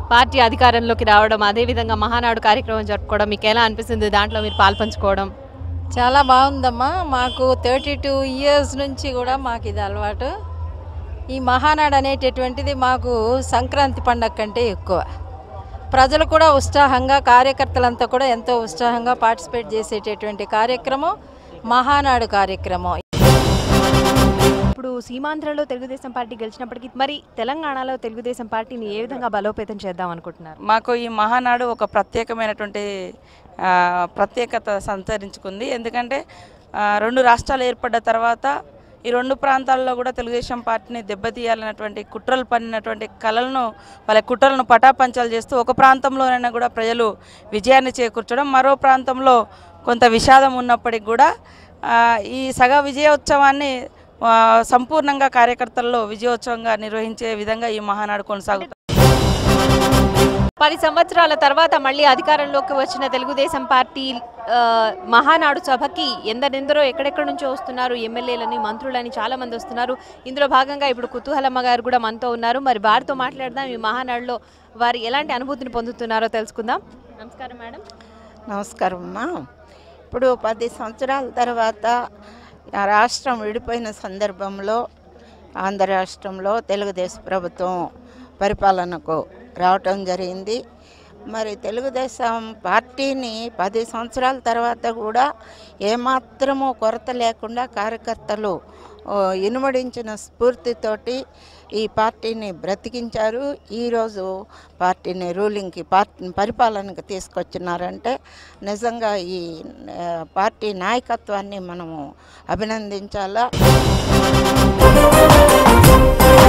party అధికారంలోకి రావడం అదేవిధంగా మహానాడు కార్యక్రమం జరుపుకోవడం మీకు ఎలా అనిపిస్తుంది దాంట్లో మీరు పాల్పంచుకోవడం చాలా బాగుందమ్మా మాకు థర్టీ టూ ఇయర్స్ నుంచి కూడా మాకు ఇది అలవాటు ఈ మహానాడు అనేటటువంటిది మాకు సంక్రాంతి పండగ కంటే ఎక్కువ ప్రజలు కూడా ఉత్సాహంగా కార్యకర్తలంతా కూడా ఎంతో ఉత్సాహంగా పార్టిసిపేట్ చేసేటటువంటి కార్యక్రమం మహానాడు కార్యక్రమం ఇప్పుడు సీమాంధ్రలో తెలుగుదేశం పార్టీ గెలిచినప్పటికీ మరి తెలంగాణలో తెలుగుదేశం పార్టీని ఏ విధంగా బలోపేతం చేద్దాం అనుకుంటున్నారు మాకు ఈ మహానాడు ఒక ప్రత్యేకమైనటువంటి ఆ, ప్రత్యేకత సంతరించుకుంది ఎందుకంటే ఆ, రెండు రాష్ట్రాలు ఏర్పడ్డ తర్వాత ఈ రెండు ప్రాంతాల్లో కూడా తెలుగుదేశం పార్టీని దెబ్బతీయాలన్నటువంటి కుట్రలు పన్నినటువంటి కళలను వాళ్ళ కుట్రలను పటాపంచాలు చేస్తూ ఒక ప్రాంతంలోనైనా కూడా ప్రజలు విజయాన్ని చేకూర్చడం మరో ప్రాంతంలో కొంత విషాదం ఉన్నప్పటికీ కూడా ఆ, ఈ సగ విజయోత్సవాన్ని ఆ, సంపూర్ణంగా కార్యకర్తల్లో విజయోత్సవంగా నిర్వహించే విధంగా ఈ మహానాడు కొనసాగుతుంది పది సంవత్సరాల తర్వాత మళ్ళీ అధికారంలోకి వచ్చిన తెలుగుదేశం పార్టీ ఆ, మహానాడు సభకి ఎందరెందరో ఎక్కడెక్కడి నుంచో వస్తున్నారు ఎమ్మెల్యేలని మంత్రులని చాలా మంది వస్తున్నారు ఇందులో భాగంగా ఇప్పుడు కుతూహలమ్మ గారు కూడా మనతో ఉన్నారు మరి వారితో మాట్లాడదాం ఈ మహానాడులో వారు ఎలాంటి అనుభూతిని పొందుతున్నారో తెలుసుకుందాం నమస్కారం మేడం నమస్కారం అమ్మా ఇప్పుడు పది సంవత్సరాల తర్వాత ఆ రాష్ట్రం విడిపోయిన సందర్భంలో ఆంధ్ర రాష్ట్రంలో తెలుగుదేశం ప్రభుత్వం పరిపాలనకు రావటం జరిగింది మరి తెలుగుదేశం పార్టీని పది సంవత్సరాల తర్వాత కూడా ఏమాత్రము కొరత లేకుండా కార్యకర్తలు ఓ, ఇనుమడించిన స్ఫూర్తితోటి ఈ పార్టీని బ్రతికించారు ఈరోజు పార్టీని రూలింగ్కి పార్టీ పరిపాలనకి తీసుకొచ్చినారంటే నిజంగా ఈ ఆ, పార్టీ నాయకత్వాన్ని మనము అభినందించాలా